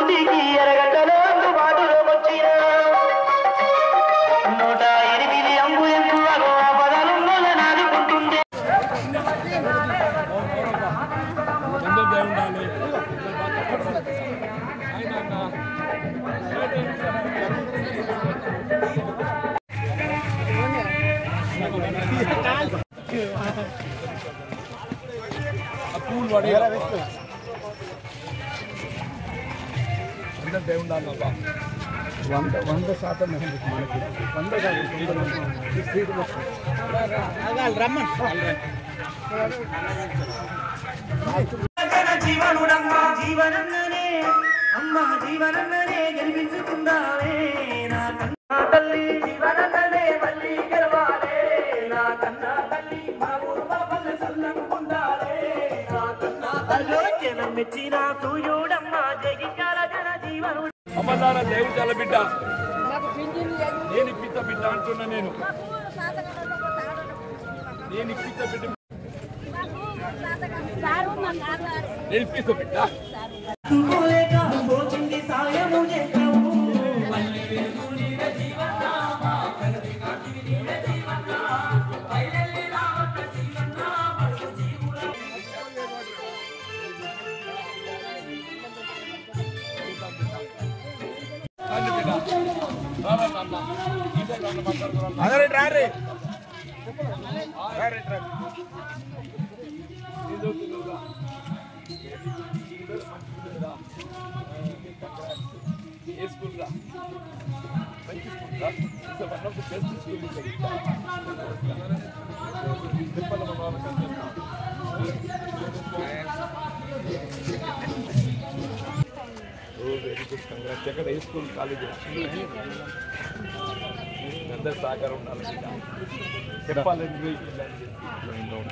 మందికి ఎరగట్టలో అందుబాటులోకొచ్చిన నూట ఎనిమిది అంబు ఎక్కువగా పదాలు నాదుకుంటుండే అందరూ ఉండాలి పూలు పడే అందరూ ఉండాలి బాబా వంద వంద శాతం మెహందీ మనకి వంద కాదు తొంభై శాతం. ఈ స్ట్రీట్ మొత్తం. జన జీవనుడమ్మా జీవనన్ననే అమ్మా జీవనన్ననే గెలిపించుకుందావే నా కన్నా తల్లి జీవనన్ననే మళ్ళీ గెలవాలే నా కన్నా తల్లి మా ఊరు బాబలు సల్లంకుండాలే నా కన్నా తల్లి జనం మెచ్చిన సూర్యుడమ్మా జగించాల జన జీవనుడు అమ్మదార దేవుడు చాలా బిడ్డ నేను ఇప్పిత బిడ్డ అంటున్నా నేను నేను ఇప్పిత బిడ్డ నేను ఇప్పిత బిడ్డ లేక పోతుంది సాయము చేస్తావు రండి బిడ్డ రారా నాన్న. ఇదే నాన్న మాట్లాడుతున్నాను. అందరూ రారే ఏదో తెలియదా? ఏ స్కూల్ రా మంచి స్కూల్ రా it's one of the best school in Tippala oh very good congrats ఎక్కడ ఏ స్కూల్ కాలేజ్ అందరు సహకారం ఉండాలి బిడ్డ. చెప్పాలని పిల్లలని చెప్పి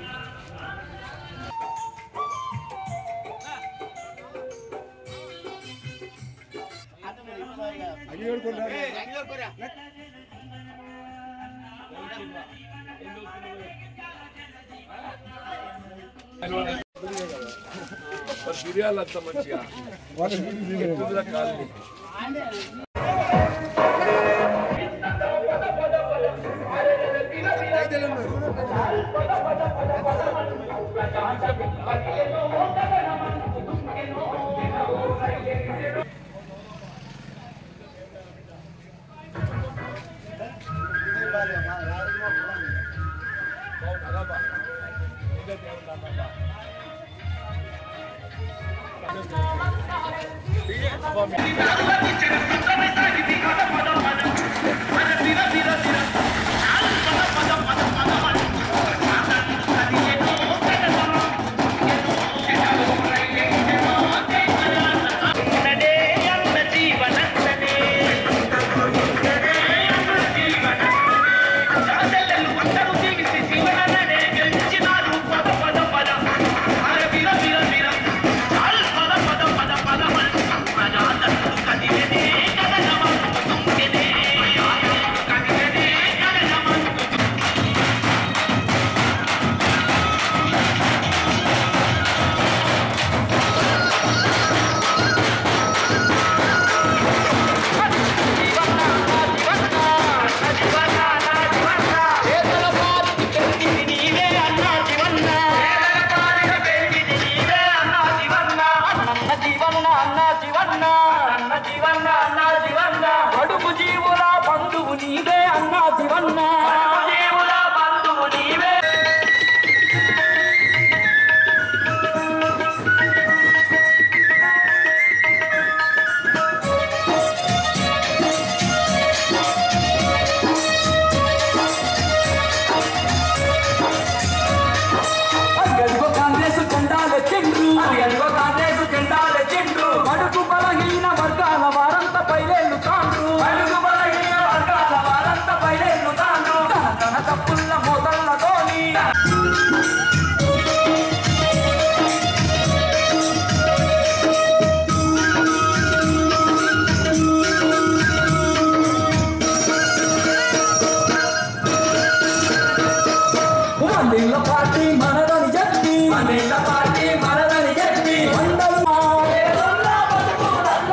మరి బిర్యానీ అంత మంచిగా ఎత్తుదల కాదు కడుపు జీవుల బంధువు నీవే అన్నా శివన్న జీవుల బంధువు నీవే ఎదుగో కాంగ్రెస్ జెండాల చెండ్రు ఎదుగో కాంగ్రెస్ జెండాల చెండ్రు అడుగు బలహీన వర్గాల వారంతా పైలేళ్ళు కాండ్రు అడుగు బలహీన వర్గాల వారంతా పైలేళ్ళు కాండ్రు తన తన తప్పుల్ల మోదల్లతోని వందేళ్ల పార్టీ మనదని చెప్పి వందేళ్ల పార్టీ మనదని చెప్పి వందల మా వేలన్న బతుకుల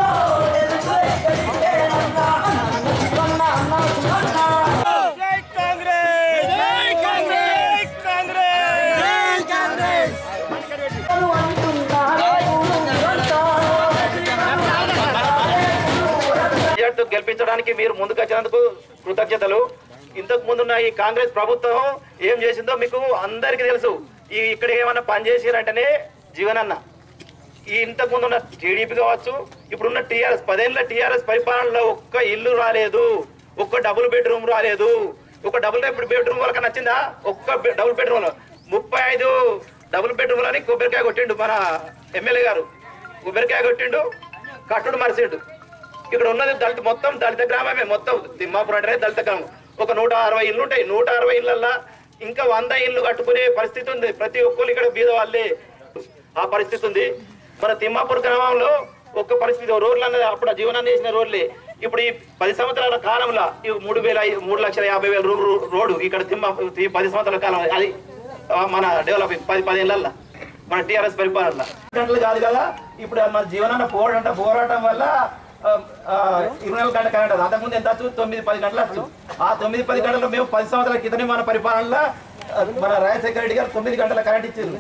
గెలిపించడానికి మీరు ముందుకు వచ్చినందుకు కృతజ్ఞతలు ఇంతకు ముందున్న ఈ కాంగ్రెస్ ప్రభుత్వం ఏం చేసిందో మీకు అందరికీ తెలుసు ఈ ఇక్కడ ఏమన్నా పని చేసిరంటేనే జీవనన్న ఈ ఇంతకు ముందు ఉన్న టీడీపీ కావచ్చు ఇప్పుడున్న టీఆర్ఎస్ పదేళ్ళ టీఆర్ఎస్ పరిపాలనలో ఒక్క ఇల్లు రాలేదు ఒక్క డబుల్ బెడ్రూమ్ రాలేదు ఒక డబుల్ బెడ్రూమ్ వాళ్ళకి నచ్చిందా ఒక్క బె- డబుల్ బెడ్రూమ్ ముప్పై ఐదు డబుల్ బెడ్రూమ్ అని కొబ్బరికాయ కొట్టిండు మన ఎమ్మెల్యే గారు కొబ్బరికాయ కొట్టిండు కట్టుడు మరిసిండు ఇక్కడ ఉన్నది దళిత మొత్తం దళిత గ్రామమే మొత్తం తిమ్మాపురం అంటేనే దళిత గ్రామం ఒక నూట అరవై ఇల్లు ఉంటాయి నూట అరవై ఇళ్ళల్లో ఇంకా వంద ఇల్లు కట్టుకునే పరిస్థితి ఉంది ప్రతి ఒక్కరు ఇక్కడ బీద వాళ్ళే ఆ పరిస్థితి ఉంది మన తిమ్మాపూర్ గ్రామంలో ఒక్క పరిస్థితి రోడ్లు అన్నది అప్పుడు ఆ జీవనాన్ని చేసిన రోడ్లే ఇప్పుడు ఈ పది సంవత్సరాల కాలంలో ఈ మూడు వేల ఐ- మూడు లక్షల యాభై వేల రూ- రూ- రోడ్డు ఇక్కడ తిమ్మ ఈ పది సంవత్సరాల కాలం అది ఆ, మన డెవలపింగ్ పది పదేళ్ళల్లో మన టీఆర్ఎస్ పరిపాలన గంటలు కాదు కదా ఇప్పుడు మన జీవనాన్ని పోరాట పోరాటం వల్ల ఆ, ఆ, ఇరవై నాలుగు గంటల కరెంట్ అది. అంతకుముందు ఎంత వచ్చు తొమ్మిది పది గంటలు వచ్చు ఆ తొమ్మిది పది గంటల్లో మేము పది సంవత్సరాల క్రితమే మన పరిపాలనలో ఆ, మన రాజశేఖర రెడ్డి గారు తొమ్మిది గంటల కరెంట్ ఇచ్చారు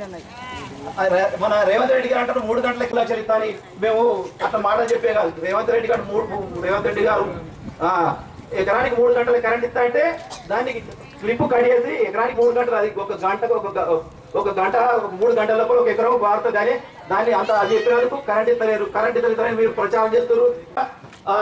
ఆ రే- మన రేవంత్ రెడ్డి గారు అంటారు మూడు గంటలకు లక్షలు ఇస్తాని మేము అట్లా మాటలు చెప్పే కాదు రేవంత్ రెడ్డి గారు మూడు రేవంత్ రెడ్డి గారు ఆ, ఎకరానికి మూడు గంటల కరెంట్ ఇస్తా అంటే దానికి క్లిప్ కడిగేసి ఎకరానికి మూడు గంటలు అది ఒక గంటకు ఒక గ- ఒక గంట ఒక మూడు గంటల లోపల ఒక ఎకరం వాడుతుంది కానీ దాన్ని అంత అది చెప్పినందుకు కరెంట్ ఇస్తలేరు కరెంట్ ఇస్తలేరు మీరు ప్రచారం చేస్తారు ఆ,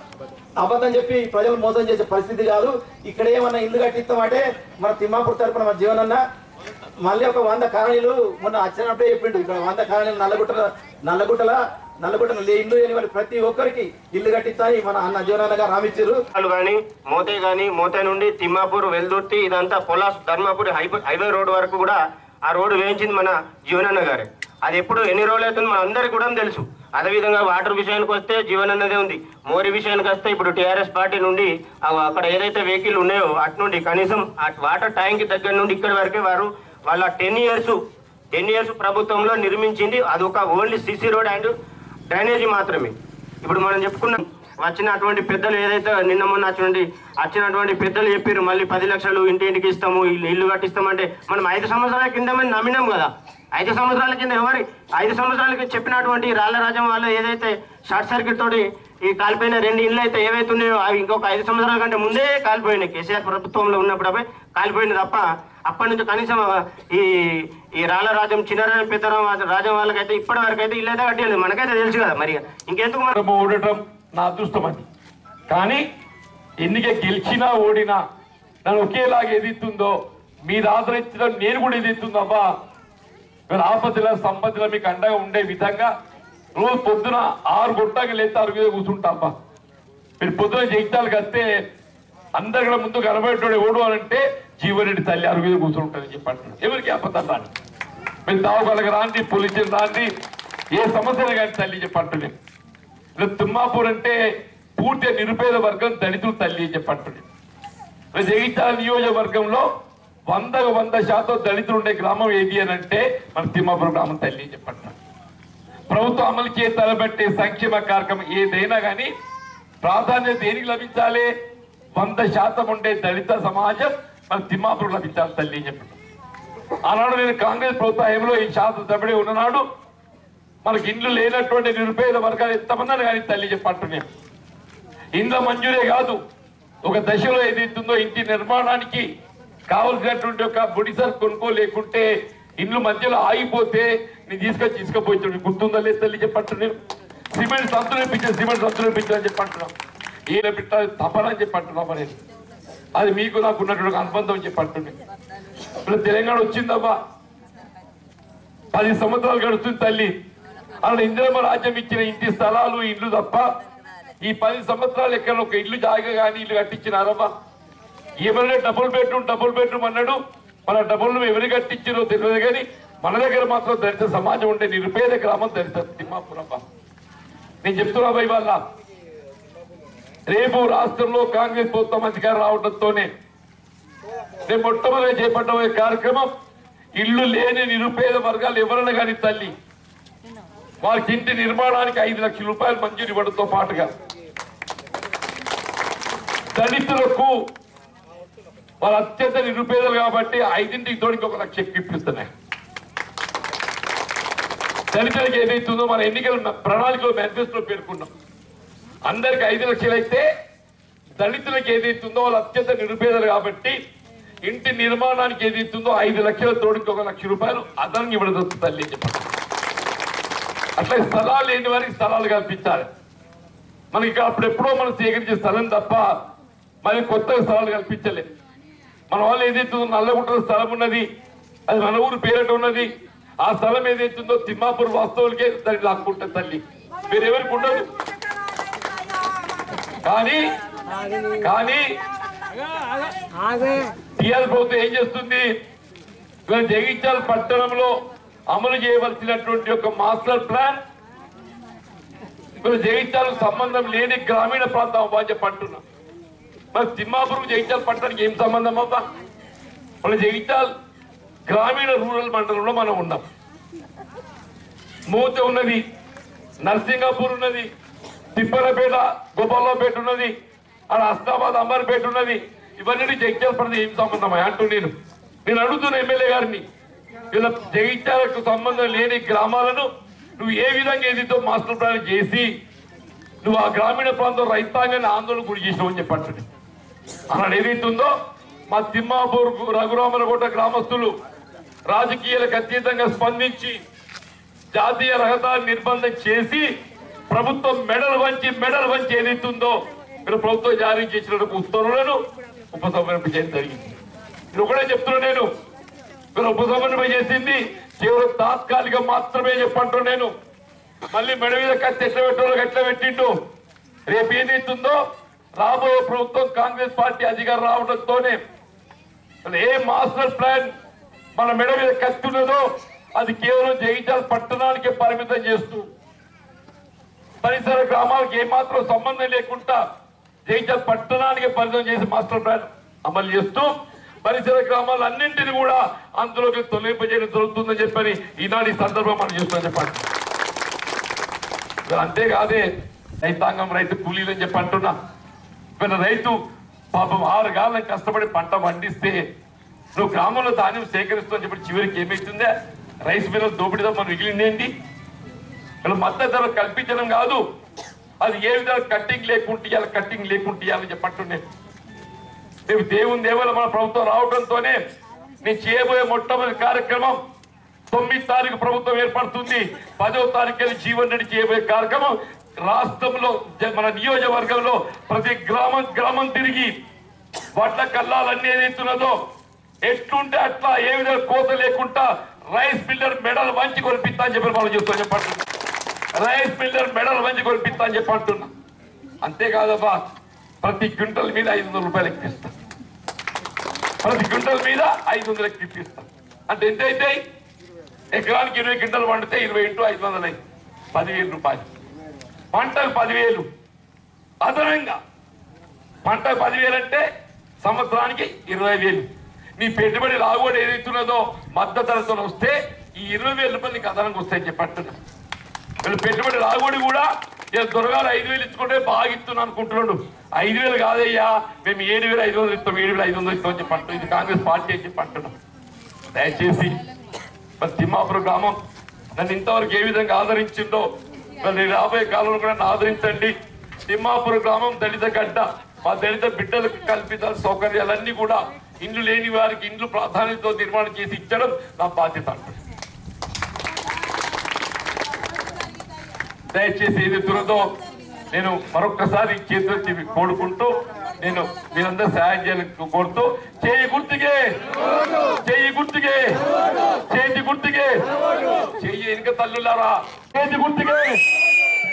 అబద్ధం చెప్పి ప్రజలు మోసం చేసే పరిస్థితి కాదు ఇక్కడ ఏమన్నా ఇల్లు కట్టిస్తామంటే మన తిమ్మాపూర్ తరపున మన జీవనన్న మళ్ళీ ఒక వంద కాలనీలు మొన్న వచ్చినప్పుడే చెప్పిండు ఇక్కడ వంద కాలనీలు నల్లగుట్టల నల్లగుట్టల నల్లగుట్టల ఇల్లు లేని వాళ్ళు ప్రతి ఒక్కరికి ఇల్లు కట్టిస్తాని మన అన్న జీవనన్న గారు రామిచ్చారు వాళ్ళు కానీ మోతే కానీ మోతే నుండి తిమ్మాపూర్ వెల్దుర్తి ఇదంతా Polas Dharmapur highway highway road వరకు కూడా ఆ రోడ్డు వేయించింది మన జీవనన్న గారే అది ఎప్పుడు ఎన్ని రోజులు అవుతుంది మన అందరికీ కూడా తెలుసు అదేవిధంగా వాటర్ విషయానికి వస్తే జీవనన్నదే ఉంది మోరి విషయానికి వస్తే ఇప్పుడు టీఆర్ఎస్ పార్టీ నుండి ఆ అక్కడ ఏదైతే వెహికల్ ఉన్నాయో అటు నుండి కనీసం ఆ వాటర్ ట్యాంక్ దగ్గర నుండి ఇక్కడి వరకే వారు వాళ్ళ టెన్ ఇయర్స్ టెన్ ఇయర్స్ ప్రభుత్వంలో నిర్మించింది అది ఒక only CC road and drainage మాత్రమే ఇప్పుడు మనం చెప్పుకున్నాం వచ్చినటువంటి పెద్దలు ఏదైతే నిన్న మొన్న వచ్చినటువంటి వచ్చినటువంటి పెద్దలు చెప్పారు మళ్ళీ పది లక్షలు ఇంటి ఇంటికి ఇస్తాము ఇల్లు ఇల్లు కట్టిస్తామంటే మనం ఐదు సంవత్సరాల కింద మనం నమ్మినాం కదా ఐదు సంవత్సరాల కింద ఎవరి ఐదు సంవత్సరాలకి చెప్పినటువంటి రాళ్ల రాజ్యం వాళ్ళు ఏదైతే షార్ట్ సర్క్యూట్ తోటి ఈ కాలిపోయిన రెండు ఇళ్ళు అయితే ఏవైతే ఉన్నాయో అవి ఇంకొక ఐదు సంవత్సరాల కంటే ముందే కాలిపోయినాయి కేసీఆర్ ప్రభుత్వంలో ఉన్నప్పుడు అవి కాలిపోయింది తప్ప అప్పటి నుంచి కనీసం ఈ ఈ రాళ్ళ రాజ్యం చిన్నరాజం పెద్దరాం రాజ్యం వాళ్ళకైతే ఇప్పటి వరకు అయితే ఇల్లు అయితే కట్టలేదు మనకైతే తెలుసు కదా మరి ఇంకెందుకు మనం మనం ఓడటం నా అదృష్టం అది కానీ ఎన్నిక గెలిచినా ఓడినా నన్ను ఒకేలాగా ఎదుగుతుందో మీరు ఆదరించడం నేను కూడా ఎదుగుతుందో అబ్బా మీరు ఆపదల సంపదల మీకు అండగా ఉండే విధంగా రోజు పొద్దున ఆరు గొట్టాకి లేస్తే ఆరు మీద కూర్చుంటా అబ్బా మీరు పొద్దున జగిత్యాలకు వస్తే అందరు కూడా ముందు కనబడేటోడు ఓడు అంటే జీవరెడ్డి తల్లి ఆరు మీద కూర్చుంటారని చెప్పి అంటున్నాడు ఎవరికి అబద్ధం రాని మీరు దావగలగ రాండి పోలీసులు రాండి ఏ సమస్యలు కానీ తల్లి చెప్పి అంటున్నాను ఇలా తుమ్మాపూర్ అంటే పూర్తి నిరుపేద వర్గం దళితులు తల్లి అని చెప్పి అంటున్నాడు ఇలా జగిత్యాల నియోజకవర్గంలో వందకు వంద శాతం దళితులు ఉండే గ్రామం ఏది అని అంటే మన తిమ్మాపురం గ్రామం తల్లి అని చెప్పి అంటున్నాడు ప్రభుత్వం అమలు చేసి తలబెట్టే సంక్షేమ కార్యక్రమం ఏదైనా కానీ ప్రాధాన్యత దేనికి లభించాలి వంద శాతం ఉండే దళిత సమాజం మన తిమ్మాపురం లభించాలి తల్లి అని చెప్పండి ఆనాడు నేను కాంగ్రెస్ ప్రభుత్వంలో ఈ శాతం తబడి ఉన్ననాడు మనకి ఇండ్లు లేనటువంటి నిరుపేద వర్గాలు ఎంతమంది కానీ తల్లి చెప్పంటున్నాను ఇండ్ల మంజూరే కాదు ఒక దశలో ఏదైతుందో ఇంటి నిర్మాణానికి కావలసినటువంటి ఒక బుడిసర్ కొనుక్కోలేకుంటే ఇండ్లు మధ్యలో ఆగిపోతే నేను తీసుకొచ్చి తీసుకుపోయి గుర్తుందా లేదు తల్లి చెప్పంటున్నాను సిమెంట్ సంతులు ఇప్పించే సిమెంట్ సంతులు ఇప్పించని చెప్పంటున్నాం ఈయన పెట్టాలి తప్పనని చెప్పంటున్నాం మరి అది మీకు నాకు ఉన్నటువంటి అనుబంధం అని చెప్పంటున్నాను ఇప్పుడు తెలంగాణ వచ్చిందమ్మా పది సంవత్సరాలు గడుస్తుంది తల్లి అలా ఇందిరమ్మ రాజ్యం ఇచ్చిన ఇంటి స్థలాలు ఇల్లు తప్ప ఈ పది సంవత్సరాలు ఎక్కడ ఒక ఇల్లు జాగా కానీ ఇల్లు కట్టించినారమ్మా ఏమైనా డబుల్ బెడ్రూమ్ డబుల్ బెడ్రూమ్ అన్నాడు మన డబుల్ ఎవరు కట్టించారో తెలియదు కానీ మన దగ్గర మాత్రం దళిత సమాజం ఉండే నిరుపేద గ్రామం దళిత తిమ్మాపురమ్మ నేను చెప్తున్నా భయ్ వాళ్ళ రేపు రాష్ట్రంలో కాంగ్రెస్ ప్రభుత్వం అధికారం రావడంతోనే నేను మొట్టమొదటి చేపట్టబోయే కార్యక్రమం ఇల్లు లేని నిరుపేద వర్గాలు ఎవరైనా కానీ తల్లి వారికి ఇంటి నిర్మాణానికి ఐదు లక్షల రూపాయలు మంజూరు ఇవ్వడంతో పాటుగా దళితులకు వాళ్ళు అత్యంత నిరుపేదలు కాబట్టి ఐదింటికి తోడికి ఒక లక్ష ఎక్కువ ఇప్పిస్తున్నాయి దళితులకు ఏదైతుందో మన ఎన్నికల ప్రణాళికలో మేనిఫెస్టోలో పేర్కొన్నాం అందరికి ఐదు లక్షలు అయితే దళితులకు ఏదైతుందో వాళ్ళు అత్యంత నిరుపేదలు కాబట్టి ఇంటి నిర్మాణానికి ఏదైతుందో ఐదు లక్షల తోడికి ఒక లక్ష రూపాయలు అదనంగా ఇవ్వడం తల్లి అని చెప్పారు అట్లా స్థలాలు లేని వారికి స్థలాలు కల్పించాలి మనకి ఇక్కడ అప్పుడు ఎప్పుడో మనం సేకరించే స్థలం తప్ప మరి కొత్త స్థలాలు కల్పించలే మన వాళ్ళు ఏదైతుందో నల్లగుంట స్థలం ఉన్నది అది మన ఊరు పేరట ఉన్నది ఆ స్థలం ఏదైతుందో తిమ్మాపూర్ వాస్తవులకే దాన్ని లాక్కుంటే తల్లి వేరెవరికి ఉండదు కానీ కానీ టీఆర్ ప్రభుత్వం ఏం చేస్తుంది ఇవాళ జగిత్యాల పట్టణంలో అమలు చేయవలసినటువంటి ఒక మాస్టర్ ప్లాన్ ఇప్పుడు జగిత్యాలకు సంబంధం లేని గ్రామీణ ప్రాంతం అవ్వా అని చెప్పి అంటున్నా మరి తిమ్మాపురం జగిత్యాల పట్టణానికి ఏం సంబంధం అవ్వా మన జగిత్యాల గ్రామీణ రూరల్ మండలంలో మనం ఉన్నాం మూత ఉన్నది నర్సింగాపూర్ ఉన్నది తిప్పలపేట గోపాలపేట ఉన్నది అక్కడ హస్తాబాద్ అంబర్పేట ఉన్నది ఇవన్నీ జగిత్యాల పడితే ఏం సంబంధం అంటూ నేను నేను అడుగుతున్న ఎమ్మెల్యే గారిని ఇలా జగిత్యాలకు సంబంధం లేని గ్రామాలను నువ్వు ఏ విధంగా ఏదితో మాస్టర్ ప్లాన్ చేసి నువ్వు ఆ గ్రామీణ ప్రాంతం రైతాంగాన్ని ఆందోళన గురి చేసినావు అని చెప్పండి అన్నాడు ఏదైతుందో మా తిమ్మాపూర్ రఘురామనకోట గ్రామస్తులు రాజకీయాలకు అతీతంగా స్పందించి జాతీయ రహదారి నిర్బంధం చేసి ప్రభుత్వం మెడల్ వంచి మెడల్ వంచి ఏదైతుందో మీరు ప్రభుత్వం జారీ చేసిన ఉత్తర్వులను ఉపసంహరింప చేయడం జరిగింది నేను ఒకటే చెప్తున్నా నేను మీరు ఉపసంహరింప చేసింది కేవలం తాత్కాలికం మాత్రమే చెప్పంటున్నా నేను మళ్ళీ మెడ మీద కత్తి ఎట్లా పెట్టాలో ఎట్లా పెట్టిండు రేపు ఏదైతుందో రాబోయే ప్రభుత్వం కాంగ్రెస్ పార్టీ అధికారం రావడంతోనే అసలు ఏ మాస్టర్ ప్లాన్ మన మెడ మీద కత్తి ఉన్నదో అది కేవలం జగిత్యాల పట్టణానికే పరిమితం చేస్తూ పరిసర గ్రామాలకు ఏమాత్రం సంబంధం లేకుండా జగిత్యాల పట్టణానికి పరిమితం చేసి మాస్టర్ ప్లాన్ అమలు చేస్తూ పరిసర గ్రామాలన్నింటినీ కూడా అందులోకి తొలగింపజేయడం జరుగుతుందని చెప్పని ఈనాడు ఈ సందర్భం మనం చూస్తాం చెప్పండి మరి అంతేకాదే రైతాంగం రైతు కూలీలు అని చెప్పి అంటున్నా ఇప్పుడు రైతు పాపం ఆరు కాలం కష్టపడి పంట పండిస్తే నువ్వు గ్రామంలో ధాన్యం సేకరిస్తావు చెప్పి చివరికి ఏమైతుందే రైస్ మిల్ దోపిడీతో మనం మిగిలిందేంటి ఇలా మద్దతు ధర కల్పించడం కాదు అది ఏ విధంగా కట్టింగ్ లేకుంటే ఇవ్వాలి కట్టింగ్ లేకుంటే ఇవ్వాలని చెప్పంటుండే రేపు దేవుని దేవల మన ప్రభుత్వం రావడంతోనే నేను చేయబోయే మొట్టమొదటి కార్యక్రమం తొమ్మిది తారీఖు ప్రభుత్వం ఏర్పడుతుంది పదో తారీఖు వెళ్ళి జీవన్ రెడ్డి చేయబోయే కార్యక్రమం రాష్ట్రంలో జ- మన నియోజకవర్గంలో ప్రతి గ్రామం గ్రామం తిరిగి వడ్ల కల్లాలన్నీ ఏదైతున్నదో ఎట్లుంటే అట్లా ఏ విధంగా కోత లేకుండా రైస్ మిల్లర్ మెడల్ వంచి కొనిపిస్తా అని చెప్పి మనం చూస్తాం చెప్పండి రైస్ మిల్లర్ మెడల్ వంచి కొనిపిస్తా అని చెప్పి అంటున్నా అంతేకాదబ్బా ప్రతి క్వింటల్ మీద ఐదు వందల రూపాయలు ఎక్కిస్తా ప్రతి క్వింటల్ మీద ఐదు వందలు ఎక్కిస్తా అంటే ఎంత అయితే ఎకరానికి ఇరవై క్వింటల్ వండితే ఇరవై ఇంటూ ఐదు వందలు అయింది పదివేలు రూపాయలు పంటకు పదివేలు అదనంగా పంట పదివేలు అంటే సంవత్సరానికి ఇరవై వేలు నీ పెట్టుబడి రాబోడు ఏదైతున్నదో మద్దతు ధరతో వస్తే ఈ ఇరవై వేల రూపాయలు నీకు అదనంగా వస్తాయని చెప్పట్టున్నా వీళ్ళు పెట్టుబడి రాబడి కూడా ఇలా దొరగారు ఐదు వేలు ఇచ్చుకుంటే బాగా ఇస్తున్నాను అనుకుంటున్నాడు ఐదు వేలు కాదయ్యా మేము ఏడు వేలు ఐదు వందలు ఇస్తాం ఏడు వేలు ఐదు వందలు ఇస్తాం అని చెప్పి అంటున్నాం. ఇది కాంగ్రెస్ పార్టీ అని చెప్పి అంటున్నాం దయచేసి మరి తిమ్మాపురం గ్రామం నన్ను ఇంతవరకు ఏ విధంగా ఆదరించిందో మరి రాబోయే కాలంలో కూడా నన్ను ఆదరించండి తిమ్మాపురం గ్రామం దళిత గడ్డ మా దళిత బిడ్డలకు కల్పించాల్సిన సౌకర్యాలన్నీ కూడా ఇండ్లు లేని వారికి ఇండ్లు ప్రాధాన్యతతో నిర్మాణం చేసి ఇచ్చడం నా బాధ్యత అంటున్నాను దయచేసి ఏది దురదో నేను మరొక్కసారి చేతులెత్తి కోరుకుంటూ నేను మీరందరూ సహాయం చేయాలని కోరుతూ చేయి గుర్తుకే చేయి గుర్తుకే చేతి గుర్తుకే చెయ్యి వెనుక తల్లులారా చేతి గుర్తుకే